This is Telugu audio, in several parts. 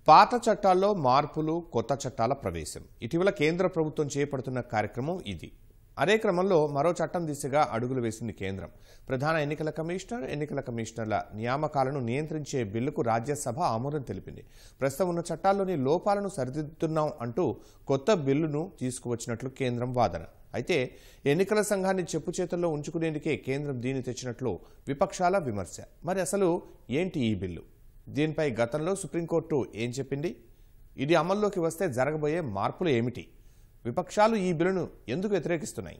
పాత చట్టాల్లో మార్పులు కొత్త చట్టాల ప్రవేశం ఇటీవల కేంద్ర ప్రభుత్వం చేపడుతున్న కార్యక్రమం ఇది అదే క్రమంలో మరో చట్టం దిశగా అడుగులు వేసింది కేంద్రం ప్రధాన ఎన్నికల కమిషనర్ ఎన్నికల కమిషనర్ల నియామకాలను నియంత్రించే బిల్లుకు రాజ్యసభ ఆమోదం తెలిపింది ప్రస్తుతం ఉన్న చట్టాల్లోని లోపాలను సరిదిద్దుతున్నాం అంటూ కొత్త బిల్లును తీసుకువచ్చినట్లు కేంద్రం వాదన అయితే ఎన్నికల సంఘాన్ని చెప్పు చేతుల్లో ఉంచుకునేందుకే కేంద్రం దీన్ని తెచ్చినట్లు విపక్షాల విమర్శ మరి అసలు ఏంటి ఈ బిల్లు దీనిపై గతంలో సుప్రీంకోర్టు ఏం చెప్పింది ఇది అమల్లోకి వస్తే జరగబోయే మార్పులు ఏమిటి విపక్షాలు ఈ బిల్లును ఎందుకు వ్యతిరేకిస్తున్నాయి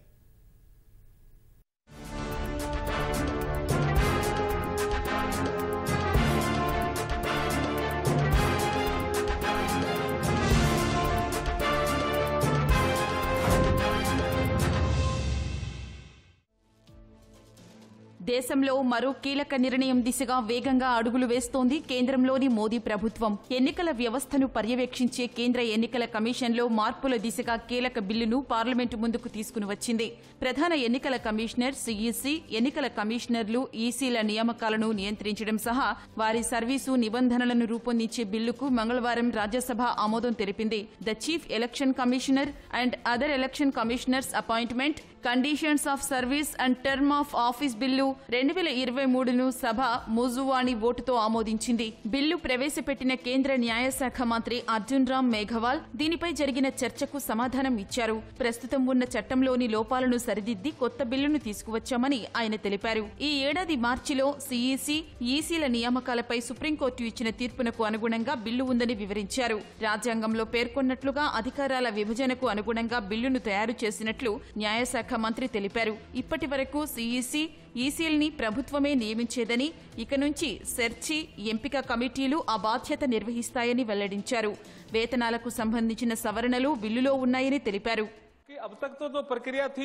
దేశంలో మరో కీలక నిర్ణయం దిశగా వేగంగా అడుగులు వేస్తోంది కేంద్రంలోని మోదీ ప్రభుత్వం ఎన్నికల వ్యవస్థను పర్యవేక్షించే కేంద్ర ఎన్నికల కమిషన్లో మార్పుల దిశగా కీలక బిల్లును పార్లమెంటు ముందుకు తీసుకుని వచ్చింది ప్రధాన ఎన్నికల కమిషనర్ సీఈసీ ఎన్నికల కమిషనర్లు ఈసీల నియామకాలను నియంత్రించడం సహా వారి సర్వీసు నిబంధనలను రూపొందించే బిల్లుకు మంగళవారం రాజ్యసభ ఆమోదం తెలిపింది the chief election commissioner and other election commissioners appointment conditions of service and term of office bill రెండు వేల ఇరవై మూడును సభ మూజువాణి ఓటుతో ఆమోదించింది బిల్లు ప్రవేశపెట్టిన కేంద్ర న్యాయశాఖ మంత్రి అర్జున్ రామ్ మేఘవాల్ దీనిపై జరిగిన చర్చకు సమాధానం ఇచ్చారు ప్రస్తుతం ఉన్న చట్టంలోని లోపాలను సరిదిద్ది కొత్త బిల్లును తీసుకువచ్చామని ఆయన తెలిపారు ఈ ఏడాది మార్చిలో సీఈసీ ఈసీల నియామకాలపై సుప్రీంకోర్టు ఇచ్చిన తీర్పునకు అనుగుణంగా బిల్లు ఉందని వివరించారు రాజ్యాంగంలో పేర్కొన్నట్లుగా అధికారాల విభజనకు అనుగుణంగా బిల్లును తయారు చేసినట్లు న్యాయశాఖ మంత్రి తెలిపారు ఇప్పటి వరకు సీఈసీ ఈసీల్ని ప్రభుత్వమే నియమించేదని ఇక నుంచి సెర్చి ఎంపిక కమిటీలు ఆ బాధ్యత నిర్వహిస్తాయని వెల్లడించారు వేతనాలకు సంబంధించిన సవరణలు బిల్లులో ఉన్నాయని తెలిపారు कि अब तक तो जो प्रक्रिया थी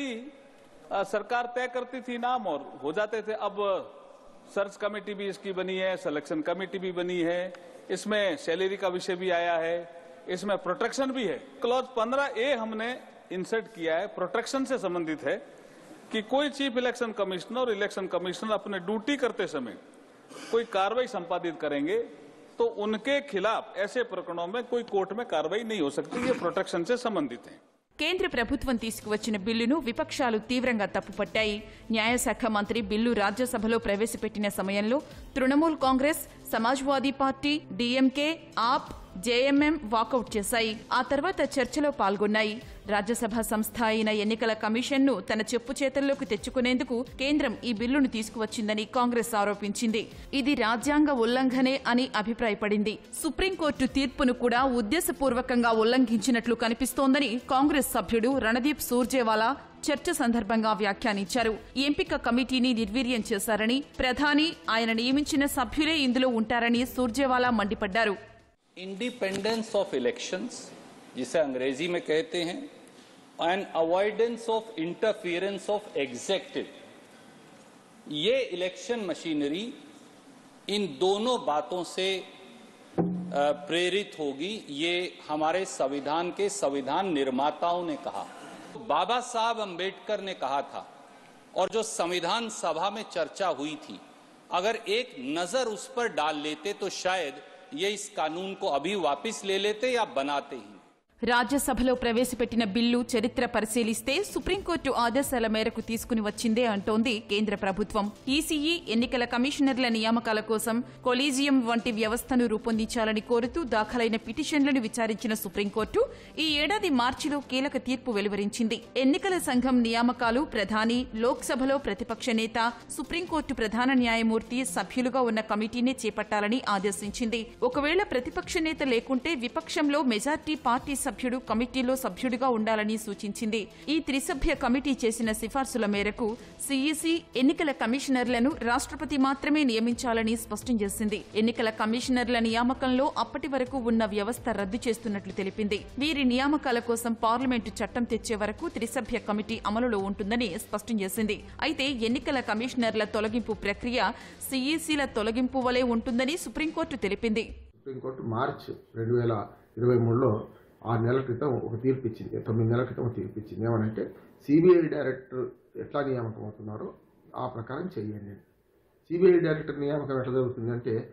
अ, सरकार तय करती थी नाम और हो जाते थे अब सर्च कमेटी भी इसकी बनी है सिलेक्शन कमेटी भी बनी है इसमें सैलरी का विषय भी आया है इसमें प्रोटेक्शन भी है क्लॉज 15 ए हमने इंसर्ट किया है प्रोटेक्शन से संबंधित है कि कोई चीफ इलेक्शन कमिश्नर और इलेक्शन कमिश्नर अपने ड्यूटी करते समय कोई कार्रवाई संपादित करेंगे तो उनके खिलाफ ऐसे प्रकरणों में कोई कोर्ट में कार्रवाई नहीं हो सकती ये प्रोटेक्शन से संबंधित है కేంద్ర ప్రభుత్వం తీసుకువచ్చిన బిల్లును విపక్షాలు తీవ్రంగా తప్పుపట్టాయి న్యాయశాఖ మంత్రి బిల్లు రాజ్యసభలో ప్రవేశపెట్టిన సమయంలో తృణమూల్ కాంగ్రెస్ సమాజ్వాదీ పార్టీ డీఎంకే ఆప్ జేఎంఎం వాకౌట్ చేశాయి ఆ తర్వాత చర్చలో పాల్గొన్నాయి రాజ్యసభ సంస్థ అయిన ఎన్నికల కమిషన్ను తన చెప్పు చేతల్లోకి తెచ్చుకునేందుకు కేంద్రం ఈ బిల్లును తీసుకువచ్చిందని కాంగ్రెస్ ఆరోపించింది ఇది రాజ్యాంగ ఉల్లంఘనే అని అభిప్రాయపడింది సుప్రీంకోర్టు తీర్పును కూడా ఉద్దేశపూర్వకంగా ఉల్లంఘించినట్లు కనిపిస్తోందని కాంగ్రెస్ సభ్యుడు రణదీప్ సూర్జేవాలా చర్చ సందర్భంగా వ్యాఖ్యానించారు ఎంపిక కమిటీని నిర్వీర్యం చేశారని ప్రధాని ఆయన నియమించిన సభ్యులే ఇందులో ఉంటారని సూర్జేవాలా మండిపడ్డారు इंडिपेंडेंस ऑफ इलेक्शंस जिसे अंग्रेजी में कहते हैं and avoidance of interference of executive ये इलेक्शन मशीनरी इन दोनों बातों से अ, प्रेरित होगी ये हमारे संविधान के संविधान निर्माताओं ने कहा बाबा साहब अंबेडकर ने कहा था और जो संविधान सभा में चर्चा हुई थी अगर एक नजर उस पर डाल लेते तो शायद ये इस कानून को अभी वापस ले लेते या बनाते ही రాజ్యసభలో ప్రవేశపెట్టిన బిల్లు చరిత్ర పరిశీలిస్తే సుప్రీంకోర్టు ఆదేశాల మేరకు తీసుకుని వచ్చిందే అంటోంది కేంద్ర ప్రభుత్వం ఈసీఈ ఎన్నికల కమిషనర్ల నియామకాల కోసం కొలీజియం వంటి వ్యవస్థను రూపొందించాలని కోరుతూ దాఖలైన పిటిషన్లను విచారించిన సుప్రీంకోర్టు ఈ ఏడాది మార్చిలో కీలక తీర్పు వెలువరించింది ఎన్నికల సంఘం నియామకాలు ప్రధాని లోక్సభలో ప్రతిపక్ష నేత సుప్రీంకోర్టు ప్రధాన న్యాయమూర్తి సభ్యులుగా ఉన్న కమిటీనే చేపట్టాలని ఆదేశించింది ఒకవేళ ప్రతిపక్ష నేత లేకుంటే విపక్షంలో మెజార్టీ పార్టీ సభ్యుడు కమిటీలో సభ్యుడిగా ఉండాలని సూచించింది ఈ త్రిసభ్య కమిటీ చేసిన సిఫార్సుల మేరకు సీఈసీ ఎన్నికల కమిషనర్లను రాష్ట్రపతి మాత్రమే నియమించాలని స్పష్టం చేసింది ఎన్నికల కమిషనర్ల నియామకంలో అప్పటి వరకు ఉన్న వ్యవస్థ రద్దు చేస్తున్నట్లు తెలిపింది వీరి నియామకాల కోసం పార్లమెంటు చట్టం తెచ్చే వరకు త్రిసభ్య కమిటీ అమలులో ఉంటుందని స్పష్టం చేసింది అయితే ఎన్నికల కమిషనర్ల తొలగింపు ప్రక్రియ సీఈసీల తొలగింపు వలె ఉంటుందని సుప్రీంకోర్టు తెలిపింది సుప్రీంకోర్టు మార్చ్ రెండు వేల ఇరవై మూడులో ఆరు నెలల క్రితం ఒక తీర్పు ఇచ్చింది తొమ్మిది నెలల క్రితం ఒక తీర్పు ఇచ్చింది ఏమనంటే సిబిఐ డైరెక్టర్ ఎట్లా నియామకం అవుతున్నారో ఆ ప్రకారం చేయండి సిబిఐ డైరెక్టర్ నియామకం ఎట్లా జరుగుతుంది అంటే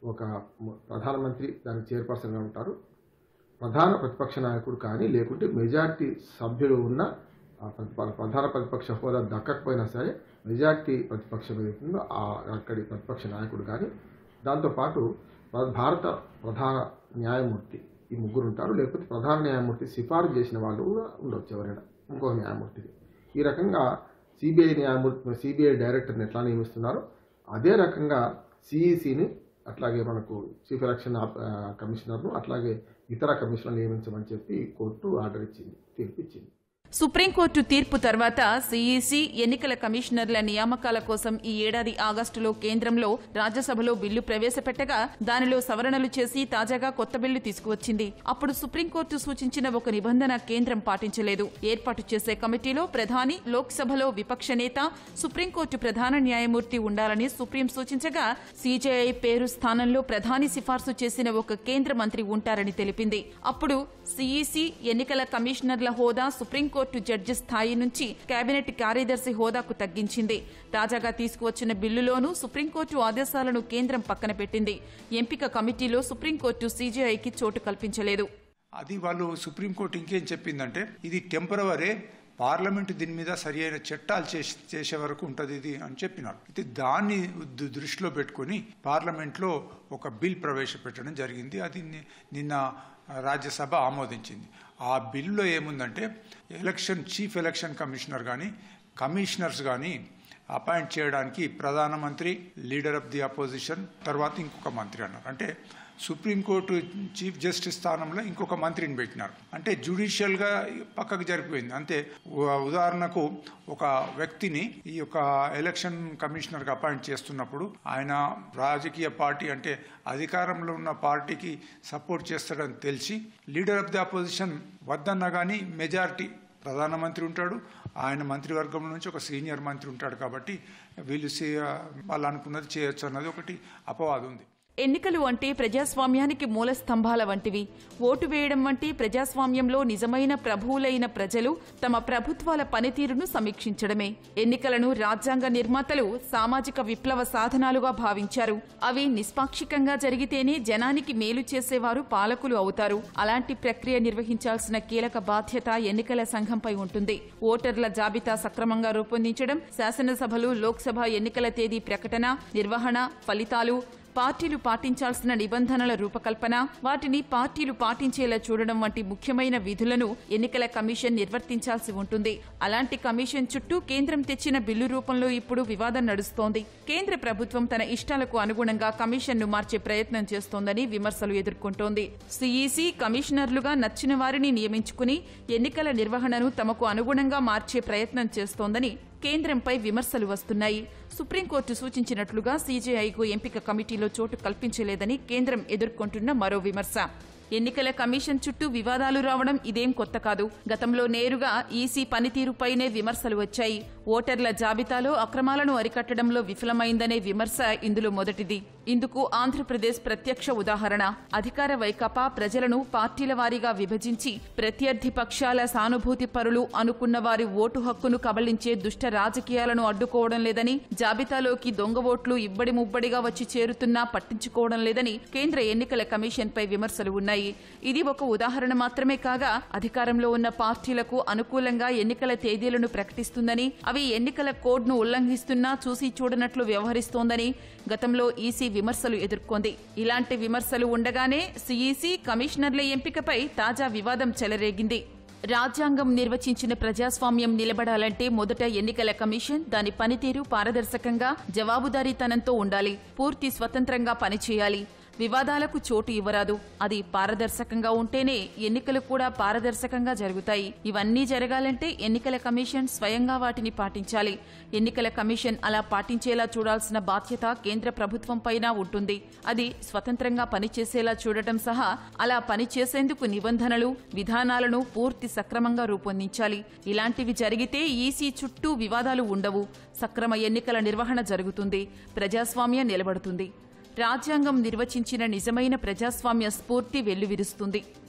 ఒక మ- ప్రధానమంత్రి దానికి చైర్పర్సన్గా ఉంటారు ప్రధాన ప్రతిపక్ష నాయకుడు కానీ లేకుంటే మెజార్టీ సభ్యులు ఉన్న ఆ ప్రతిప- ప్రధాన ప్రతిపక్ష హోదా దక్కకపోయినా సరే మెజార్టీ ప్రతిపక్షం ఏదైతుందో ఆ అక్కడి ప్రతిపక్ష నాయకుడు కానీ దాంతోపాటు ప్ర- భారత ప్రధాన న్యాయమూర్తి ఈ ముగ్గురు ఉంటారు లేకపోతే ప్రధాన న్యాయమూర్తి సిఫారసు చేసిన వాళ్ళు కూడా ఉండొచ్చు ఎవరైనా ఇంకో న్యాయమూర్తికి ఈ రకంగా సిబిఐ న్యాయమూర్తి సిబిఐ డైరెక్టర్ని ఎట్లా నియమిస్తున్నారో అదే రకంగా సిఈసిని అట్లాగే మనకు చీఫ్ ఎలక్షన్ ఆఫ్- ఆ, కమిషనర్ను అట్లాగే ఇతర కమిషనర్ నియమించమని చెప్పి కోర్టు ఆర్డర్ ఇచ్చింది తీర్పు ఇచ్చింది సుప్రీంకోర్టు తీర్పు తర్వాత సీఈసీ ఎన్నికల కమిషనర్ల నియామకాల కోసం ఈ ఏడాది ఆగస్టులో కేంద్రంలో రాజ్యసభలో బిల్లు ప్రవేశపెట్టగా దానిలో సవరణలు చేసి తాజాగా కొత్త బిల్లు తీసుకువచ్చింది అప్పుడు సుప్రీంకోర్టు సూచించిన ఒక నిబంధన కేంద్రం పాటించలేదు ఏర్పాటు చేసే కమిటీలో ప్రధాని లోక్సభలో విపక్ష నేత సుప్రీంకోర్టు ప్రధాన న్యాయమూర్తి ఉండాలని సుప్రీం సూచించగా సీజేఐ పేరు స్థానంలో ప్రధాని సిఫార్సు చేసిన ఒక కేంద్ర మంత్రి ఉంటారని తెలిపింది అప్పుడు సీఈసీ ఎన్నికల కమిషనర్ల హోదా సుప్రీంకోర్టు జడ్జి స్థాయి నుంచి కేబినెట్ కార్యదర్శి హోదాకు తగ్గించింది తాజాగా తీసుకువచ్చిన బిల్లులోనూ సుప్రీంకోర్టు ఆదేశాలను కేంద్రం పక్కన పెట్టింది ఎంపిక కమిటీలో సుప్రీంకోర్టు సీజేఐకి చోటు కల్పించలేదు అది వాళ్ళు సుప్రీంకోర్టు ఇంకేం చెప్పిందంటే ఇది టెంపరవరీ పార్లమెంటు దీని మీద సరి అయిన చట్టాలు చేసి చేసే వరకు ఉంటుంది ఇది అని చెప్పినారు అయితే దాన్ని దు- దృష్టిలో పెట్టుకొని పార్లమెంట్లో ఒక బిల్ ప్రవేశపెట్టడం జరిగింది అది ని- నిన్న రాజ్యసభ ఆమోదించింది ఆ బిల్లులో ఏముందంటే ఎలక్షన్ చీఫ్ ఎలక్షన్ కమిషనర్ కానీ కమిషనర్స్ కానీ అపాయింట్ చేయడానికి ప్రధానమంత్రి లీడర్ ఆఫ్ ది అపోజిషన్ తర్వాత ఇంకొక మంత్రి అన్నారు అంటే సుప్రీంకోర్టు చీఫ్ జస్టిస్ స్థానంలో ఇంకొక మంత్రిని పెట్టినారు అంటే జ్యుడిషియల్గా పక్కకు జరిగిపోయింది అంతే ఉ- ఉదాహరణకు ఒక వ్యక్తిని ఈ యొక్క ఎలక్షన్ కమిషనర్గా అపాయింట్ చేస్తున్నప్పుడు ఆయన రాజకీయ పార్టీ అంటే అధికారంలో ఉన్న పార్టీకి సపోర్ట్ చేస్తాడని తెలిసి లీడర్ ఆఫ్ ది అపోజిషన్ వద్దన్నా కానీ మెజారిటీ ప్రధానమంత్రి ఉంటాడు ఆయన మంత్రివర్గం నుంచి ఒక సీనియర్ మంత్రి ఉంటాడు కాబట్టి వీళ్ళు సీ- వాళ్ళు అనుకున్నది చేయొచ్చు అన్నది ఒకటి అపవాదం ఉంది ఎన్నికలు అంటే ప్రజాస్వామ్యానికి మూల స్తంభాల వంటివి ఓటు వేయడం వంటి ప్రజాస్వామ్యంలో నిజమైన ప్రభువులైన ప్రజలు తమ ప్రభుత్వాల పనితీరును సమీక్షించడమే ఎన్నికలను రాజ్యాంగ నిర్మాతలు సామాజిక విప్లవ సాధనాలుగా భావించారు అవి నిష్పాక్షికంగా జరిగితేనే జనానికి మేలు చేసేవారు పాలకులు అవుతారు అలాంటి ప్రక్రియ నిర్వహించాల్సిన కీలక బాధ్యత ఎన్నికల సంఘంపై ఉంటుంది ఓటర్ల జాబితా సక్రమంగా రూపొందించడం శాసనసభలు లోక్సభ ఎన్నికల తేదీ ప్రకటన నిర్వహణ ఫలితాలు పార్టీలు పాటించాల్సిన నిబంధనల రూపకల్పన వాటిని పార్టీలు పాటించేలా చూడడం వంటి ముఖ్యమైన విధులను ఎన్నికల కమిషన్ నిర్వర్తించాల్సి ఉంటుంది అలాంటి కమిషన్ చుట్టూ కేంద్రం తెచ్చిన బిల్లు రూపంలో ఇప్పుడు వివాదం నడుస్తోంది కేంద్ర ప్రభుత్వం తన ఇష్టాలకు అనుగుణంగా కమిషన్ను మార్చే ప్రయత్నం చేస్తోందని విమర్శలు ఎదుర్కొంటోంది సిఈసి కమిషనర్లుగా నచ్చిన వారిని నియమించుకుని ఎన్నికల నిర్వహణను తమకు అనుగుణంగా మార్చే ప్రయత్నం చేస్తోందని కేంద్రంపై విమర్శలు వస్తున్నాయి సుప్రీంకోర్టు సూచించినట్లుగా సీజేఐకు ఎంపిక కమిటీలో చోటు కల్పించలేదని కేంద్రం ఎదుర్కొంటున్న మరో విమర్శ ఎన్నికల కమిషన్ చుట్టూ వివాదాలు రావడం ఇదేం కొత్త కాదు గతంలో నేరుగా ఈసీ పనితీరుపైనే విమర్శలు వచ్చాయి ఓటర్ల జాబితాలో అక్రమాలను అరికట్టడంలో విఫలమైందనే విమర్శ ఇందులో మొదటిది ఇందుకు ఆంధ్రప్రదేశ్ ప్రత్యక్ష ఉదాహరణ అధికార వైకాపా ప్రజలను పార్టీల వారీగా విభజించి ప్రత్యర్థి పక్షాల సానుభూతి పరులు అనుకున్న వారి ఓటు హక్కును కబళించే దుష్ట రాజకీయాలను అడ్డుకోవడం లేదని జాబితాలోకి దొంగ ఓట్లు ఇబ్బడి ముబ్బడిగా వచ్చి చేరుతున్నా పట్టించుకోవడం లేదని కేంద్ర ఎన్నికల కమిషన్ పై విమర్శలు ఉన్నాయి ఇది ఒక ఉదాహరణ మాత్రమే కాగా అధికారంలో ఉన్న పార్టీలకు అనుకూలంగా ఎన్నికల తేదీలను ప్రకటిస్తుందని అవి ఎన్నికల కోడ్ను ఉల్లంఘిస్తున్నా చూసి చూడనట్లు వ్యవహరిస్తోందని గతంలో ఈసీ విమర్శలు ఎదుర్కొంది ఇలాంటి విమర్శలు ఉండగానే సీఈసీ కమిషనర్ల ఎంపికపై తాజా వివాదం చెలరేగింది రాజ్యాంగం నిర్వచించిన ప్రజాస్వామ్యం నిలబడాలంటే మొదట ఎన్నికల కమిషన్ దాని పనితీరు పారదర్శకంగా జవాబుదారీతనంతో ఉండాలి పూర్తి స్వతంత్రంగా పనిచేయాలి వివాదాలకు చోటు ఇవ్వరాదు అది పారదర్శకంగా ఉంటేనే ఎన్నికలు కూడా పారదర్శకంగా జరుగుతాయి ఇవన్నీ జరగాలంటే ఎన్నికల కమిషన్ స్వయంగా వాటిని పాటించాలి ఎన్నికల కమిషన్ అలా పాటించేలా చూడాల్సిన బాధ్యత కేంద్ర ప్రభుత్వం పైన ఉంటుంది అది స్వతంత్రంగా పనిచేసేలా చూడటం సహా అలా పనిచేసేందుకు నిబంధనలు విధానాలను పూర్తి సక్రమంగా రూపొందించాలి ఇలాంటివి జరిగితే ఈసీ చుట్టూ వివాదాలు ఉండవు సక్రమ ఎన్నికల నిర్వహణ జరుగుతుంది ప్రజాస్వామ్యం నిలబడుతుంది రాజ్యాంగం నిర్వచించిన నిజమైన ప్రజాస్వామ్య స్ఫూర్తి వెల్లువిరుస్తుంది